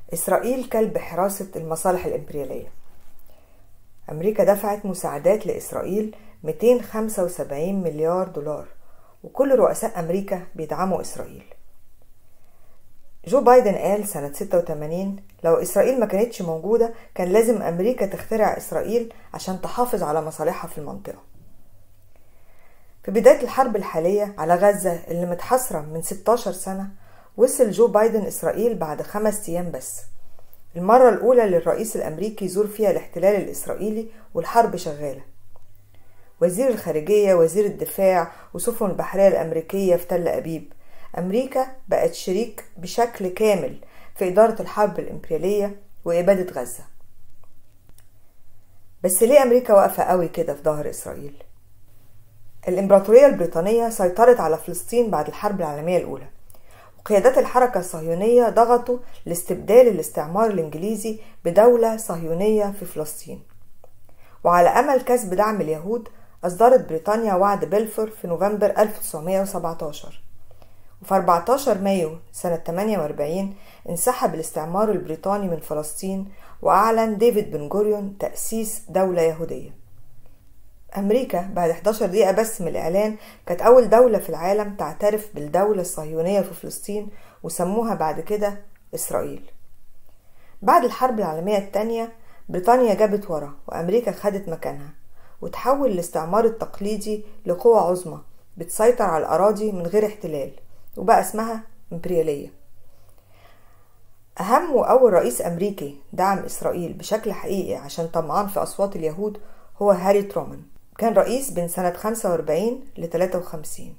إسرائيل كلب حراسة المصالح الإمبريالية أمريكا دفعت مساعدات لإسرائيل 275 مليار دولار وكل رؤساء أمريكا بيدعموا إسرائيل جو بايدن قال سنة 86 لو إسرائيل ما كانتش موجودة كان لازم أمريكا تخترع إسرائيل عشان تحافظ على مصالحها في المنطقة في بداية الحرب الحالية على غزة اللي متحصرة من 16 سنة وصل جو بايدن إسرائيل بعد خمس أيام بس المرة الأولى للرئيس الأمريكي يزور فيها الاحتلال الإسرائيلي والحرب شغالة وزير الخارجية وزير الدفاع وسفن البحرية الأمريكية في تل أبيب أمريكا بقت شريك بشكل كامل في إدارة الحرب الإمبريالية وإبادة غزة بس ليه أمريكا واقفة قوي كده في ظهر إسرائيل؟ الإمبراطورية البريطانية سيطرت على فلسطين بعد الحرب العالمية الأولى وقيادات الحركة الصهيونية ضغطوا لاستبدال الاستعمار الإنجليزي بدولة صهيونية في فلسطين وعلى أمل كسب دعم اليهود أصدرت بريطانيا وعد بلفور في نوفمبر 1917 وفي 14 مايو سنة 48 انسحب الاستعمار البريطاني من فلسطين وأعلن ديفيد بن جوريون تأسيس دولة يهودية أمريكا بعد 11 دقيقة بس من الإعلان كانت أول دولة في العالم تعترف بالدولة الصهيونية في فلسطين وسموها بعد كده إسرائيل بعد الحرب العالمية التانية بريطانيا جابت ورا وأمريكا خدت مكانها وتحول الاستعمار التقليدي لقوة عظمى بتسيطر على الأراضي من غير احتلال وبقى اسمها إمبريالية أهم وأول رئيس أمريكي دعم إسرائيل بشكل حقيقي عشان طمعان في أصوات اليهود هو هاري ترومان كان رئيس بين سنة 45 ل 53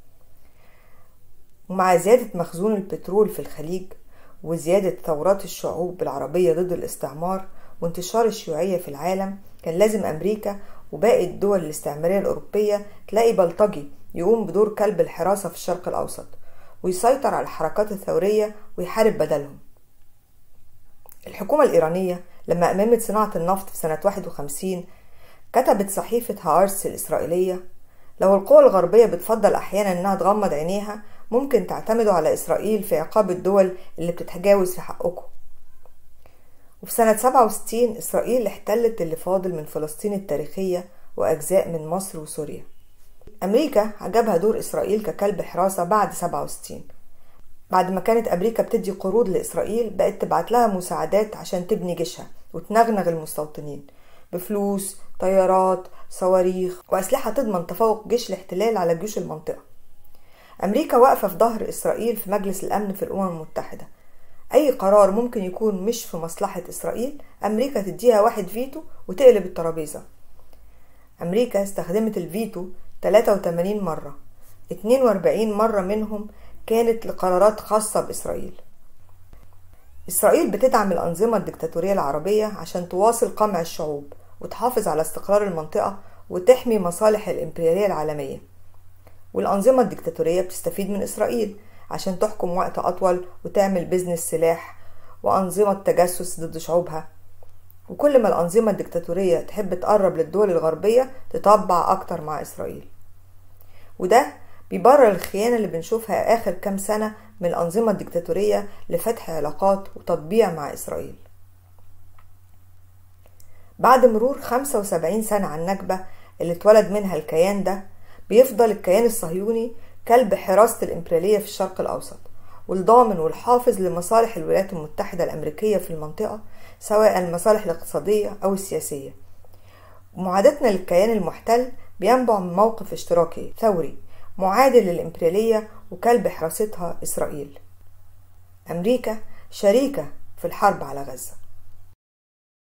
ومع زيادة مخزون البترول في الخليج وزيادة ثورات الشعوب العربية ضد الاستعمار وانتشار الشيوعية في العالم كان لازم أمريكا وباقي الدول الاستعمارية الأوروبية تلاقي بلطجي يقوم بدور كلب الحراسة في الشرق الأوسط ويسيطر على الحركات الثورية ويحارب بدلهم الحكومة الإيرانية لما أممت صناعة النفط في سنة 51 كتبت صحيفة هارس الإسرائيلية لو القوى الغربية بتفضل أحيانا إنها تغمض عينيها ممكن تعتمدوا على إسرائيل في عقاب الدول اللي بتتجاوز في حقكم وفي سنة 67 إسرائيل احتلت اللي فاضل من فلسطين التاريخية وأجزاء من مصر وسوريا أمريكا عجبها دور إسرائيل ككلب حراسة بعد 67 بعد ما كانت أمريكا بتدي قروض لإسرائيل بقت تبعت لها مساعدات عشان تبني جيشها وتنغنغ المستوطنين بفلوس طيارات صواريخ وأسلحة تضمن تفوق جيش الاحتلال على جيوش المنطقة أمريكا واقفة في ظهر إسرائيل في مجلس الأمن في الأمم المتحدة أي قرار ممكن يكون مش في مصلحة إسرائيل أمريكا تديها واحد فيتو وتقلب الترابيزة أمريكا استخدمت الفيتو 83 مرة 42 مرة منهم كانت لقرارات خاصة بإسرائيل إسرائيل بتدعم الأنظمة الدكتاتورية العربية عشان تواصل قمع الشعوب وتحافظ على استقرار المنطقة وتحمي مصالح الإمبريالية العالمية والأنظمة الدكتاتورية بتستفيد من إسرائيل عشان تحكم وقت أطول وتعمل بيزنس سلاح وأنظمة تجسس ضد شعوبها وكل ما الأنظمة الدكتاتورية تحب تقرب للدول الغربية تطبع أكتر مع إسرائيل وده بيبرر الخيانة اللي بنشوفها آخر كام سنة من الأنظمة الدكتاتورية لفتح علاقات وتطبيع مع إسرائيل بعد مرور 75 سنة على النكبة اللي اتولد منها الكيان ده بيفضل الكيان الصهيوني كلب حراسة الإمبريالية في الشرق الأوسط والضامن والحافظ لمصالح الولايات المتحدة الأمريكية في المنطقة سواء المصالح الاقتصادية أو السياسية معاداتنا للكيان المحتل بينبع من موقف اشتراكي ثوري معادل للإمبريالية وكلب حراستها إسرائيل أمريكا شريكة في الحرب على غزة